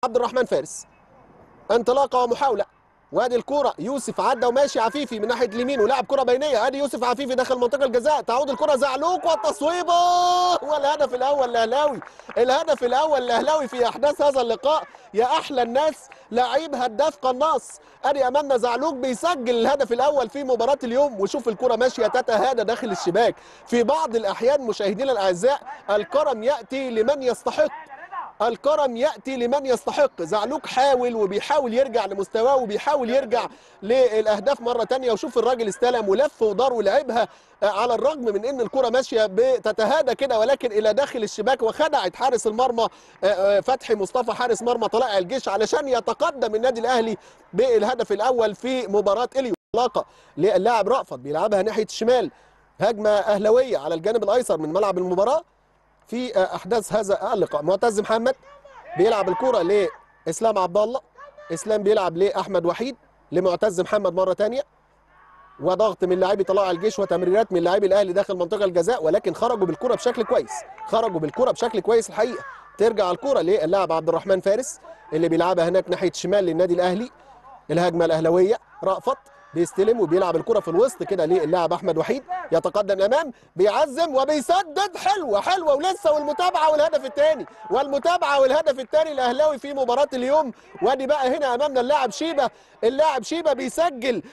عبد الرحمن فارس انطلاقه ومحاوله وادي الكرة يوسف عدى وماشي عفيفي من ناحيه اليمين ولعب كرة بينيه ادي يوسف عفيفي داخل منطقه الجزاء تعود الكرة زعلوك والتصويبه والهدف الاول الاهلاوي الهدف الاول الاهلاوي في احداث هذا اللقاء يا احلى الناس لعيب هداف قناص ادي امامنا زعلوك بيسجل الهدف الاول في مباراه اليوم وشوف الكرة ماشيه تتهادى داخل الشباك في بعض الاحيان مشاهدينا الاعزاء الكرم ياتي لمن يستحق الكرم ياتي لمن يستحق زعلوك حاول وبيحاول يرجع لمستواه وبيحاول يرجع للاهداف مره تانية وشوف الراجل استلم ولف ودار ولعبها على الرغم من ان الكره ماشيه بتتهادى كده ولكن الى داخل الشباك وخدعت حارس المرمى فتحي مصطفى حارس مرمى طلائع الجيش علشان يتقدم النادي الاهلي بالهدف الاول في مباراه اليو علاقه للاعب رأفت بيلعبها ناحيه الشمال هجمه اهلاويه على الجانب الايسر من ملعب المباراه في احداث هذا اللقاء معتز محمد بيلعب الكره لاسلام عبد الله اسلام بيلعب لاحمد وحيد لمعتز محمد مره ثانيه وضغط من لاعبي طلائع الجيش وتمريرات من لاعبي الاهلي داخل منطقه الجزاء ولكن خرجوا بالكره بشكل كويس خرجوا بالكره بشكل كويس الحقيقه ترجع الكره للاعب عبد الرحمن فارس اللي بيلعبها هناك ناحيه الشمال للنادي الاهلي الهجمه الاهلاويه رأفت بيستلم وبيلعب الكرة في الوسط كده للاعب احمد وحيد يتقدم امام بيعزم وبيسدد حلوه حلوه ولسه والمتابعه والهدف الثاني والمتابعه والهدف الثاني الاهلاوي في مباراه اليوم وادي بقى هنا امامنا اللاعب شيبه اللاعب شيبه بيسجل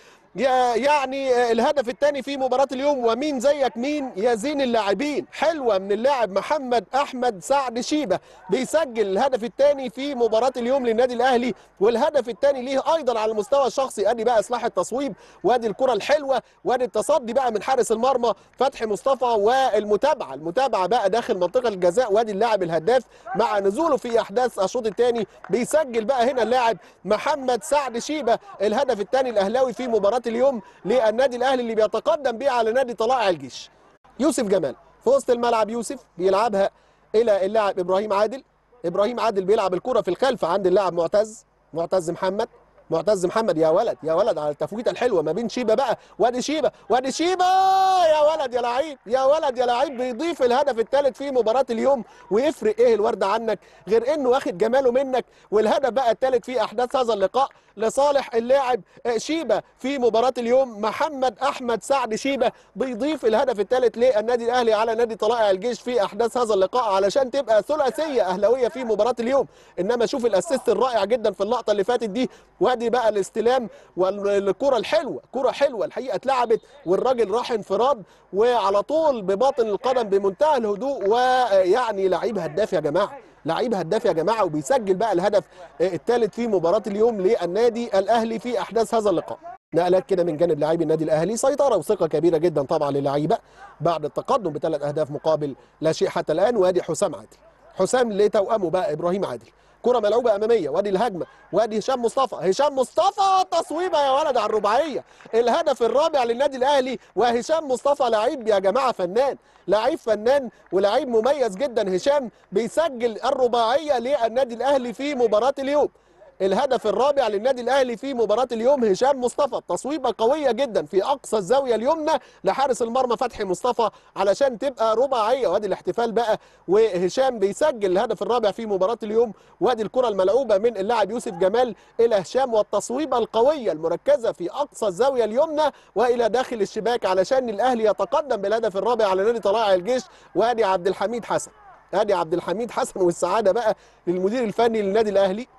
يعني الهدف الثاني في مباراة اليوم ومين زيك مين يا زين اللاعبين حلوة من اللاعب محمد أحمد سعد شيبة بيسجل الهدف الثاني في مباراة اليوم للنادي الأهلي والهدف الثاني ليه أيضا على المستوى الشخصي أدي بقى إصلاح التصويب وادي الكرة الحلوة وادي التصدي بقى من حارس المرمى فتحي مصطفى والمتابعة المتابعة بقى داخل منطقة الجزاء وادي اللاعب الهداف مع نزوله في أحداث الشوط الثاني بيسجل بقى هنا اللاعب محمد سعد شيبة الهدف الثاني الأهلاوي في مباراة اليوم للنادي الاهلي اللي بيتقدم بيه على نادي طلائع الجيش يوسف جمال في وسط الملعب يوسف بيلعبها الى اللاعب ابراهيم عادل ابراهيم عادل بيلعب الكره في الخلف عند اللاعب معتز معتز محمد معتز محمد يا ولد يا ولد على التفويته الحلوه ما بين شيبه بقى وادي شيبه وادي شيبه يا ولد يا لعيب يا ولد يا لعيب بيضيف الهدف الثالث في مباراه اليوم ويفرق ايه الورد عنك غير انه واخد جماله منك والهدف بقى الثالث في احداث هذا اللقاء لصالح اللاعب شيبه في مباراه اليوم محمد احمد سعد شيبه بيضيف الهدف الثالث للنادي الاهلي على نادي طلائع الجيش في احداث هذا اللقاء علشان تبقى ثلاثيه اهلاويه في مباراه اليوم انما شوف الاسيست الرائع جدا في اللقطه اللي فاتت دي وادي بقى الاستلام والكره الحلوه كره حلوه الحقيقه اتلعبت والراجل راح انفراد وعلى طول بباطن القدم بمنتهى الهدوء ويعني لعيب هداف يا جماعه لعيب هداف يا جماعه وبيسجل بقى الهدف الثالث في مباراه اليوم للنادي الاهلي في احداث هذا اللقاء نقلات كده من جانب لاعبي النادي الاهلي سيطره وثقه كبيره جدا طبعا للعيبه بعد التقدم بثلاث اهداف مقابل لا شيء حتى الان وادي حسام عادل حسام لتوأمه بقى ابراهيم عادل كرة ملعوبة أمامية وادي الهجمة وادي هشام مصطفى هشام مصطفى تصويبة يا ولد على الرباعية الهدف الرابع للنادي الأهلي وهشام مصطفى لعيب يا جماعة فنان لعيب فنان ولعيب مميز جدا هشام بيسجل الرباعية للنادي الأهلي في مباراة اليوم الهدف الرابع للنادي الاهلي في مباراه اليوم هشام مصطفى تصويبه قويه جدا في اقصى الزاويه اليمنى لحارس المرمى فتحي مصطفى علشان تبقى رباعيه وادي الاحتفال بقى وهشام بيسجل الهدف الرابع في مباراه اليوم وادي الكره الملعوبه من اللاعب يوسف جمال الى هشام والتصويبه القويه المركزه في اقصى الزاويه اليمنى والى داخل الشباك علشان الاهلي يتقدم بالهدف الرابع على نادي طلائع الجيش وادي عبد الحميد حسن ادي عبد الحميد حسن والسعاده بقى للمدير الفني للنادي الاهلي